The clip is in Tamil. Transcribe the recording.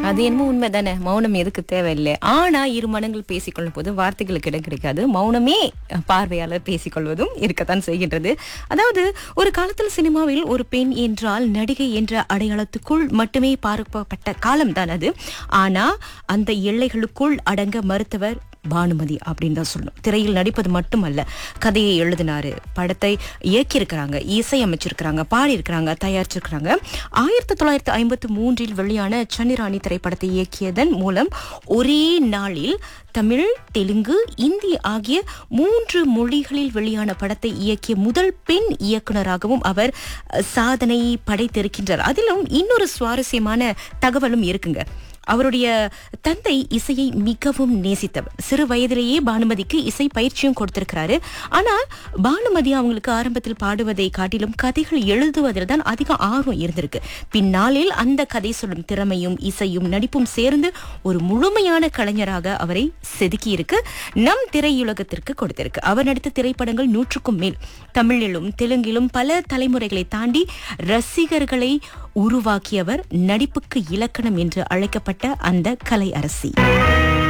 அது என்னமோ உண்மைதானே மௌனம் எதுக்கு தேவையில்லை ஆனா இரு மனங்கள் பேசிக்கொள்ளும் போது வார்த்தைகளுக்கு இடம் கிடைக்காது மௌனமே பார்வையாளர் பேசிக்கொள்வதும் இருக்கத்தான் செய்கின்றது அதாவது ஒரு காலத்தில் சினிமாவில் ஒரு பெண் என்றால் நடிகை என்ற அடையாளத்துக்குள் மட்டுமே பார்க்கப்பட்ட காலம்தான் அது ஆனா அந்த எல்லைகளுக்குள் அடங்க மறுத்தவர் பானுமதி அப்படின்னு தான் சொல்லணும் திரையில் நடிப்பது மட்டுமல்ல கதையை எழுதினாரு படத்தை இயக்கியிருக்கிறாங்க இசையமைச்சிருக்கிறாங்க பாடியிருக்கிறாங்க தயாரிச்சிருக்கிறாங்க ஆயிரத்தி தொள்ளாயிரத்தி ஐம்பத்தி மூன்றில் வெளியான சன்னிராணி திரைப்படத்தை இயக்கியதன் மூலம் ஒரே நாளில் தமிழ் தெலுங்கு இந்தி ஆகிய மூன்று மொழிகளில் வெளியான படத்தை இயக்கிய முதல் பெண் இயக்குனராகவும் அவர் அஹ், சாதனை படைத்திருக்கின்றார் அதிலும் இன்னொரு சுவாரஸ்யமான தகவலும் இருக்குங்க அவருடைய தந்தை இசையை மிகவும் நேசித்தவர் சிறு வயதிலேயே பானுமதிக்கு இசை பயிற்சியும் கொடுத்திருக்கிறாரு ஆனால் பானுமதி அவங்களுக்கு ஆரம்பத்தில் பாடுவதை காட்டிலும் கதைகள் எழுதுவதில் தான் அதிக ஆர்வம் இருந்திருக்கு பின்னாளில் அந்த கதை சொல்லும் திறமையும் இசையும் நடிப்பும் சேர்ந்து ஒரு முழுமையான கலைஞராக அவரை செதுக்கி இருக்கு நம் திரையுலகத்திற்கு கொடுத்திருக்கு அவர் நடித்த திரைப்படங்கள் நூற்றுக்கும் மேல் தமிழிலும் தெலுங்கிலும் பல தலைமுறைகளை தாண்டி ரசிகர்களை உருவாக்கியவர் நடிப்புக்கு இலக்கணம் என்று அழைக்கப்பட்ட அந்த கலை அரசி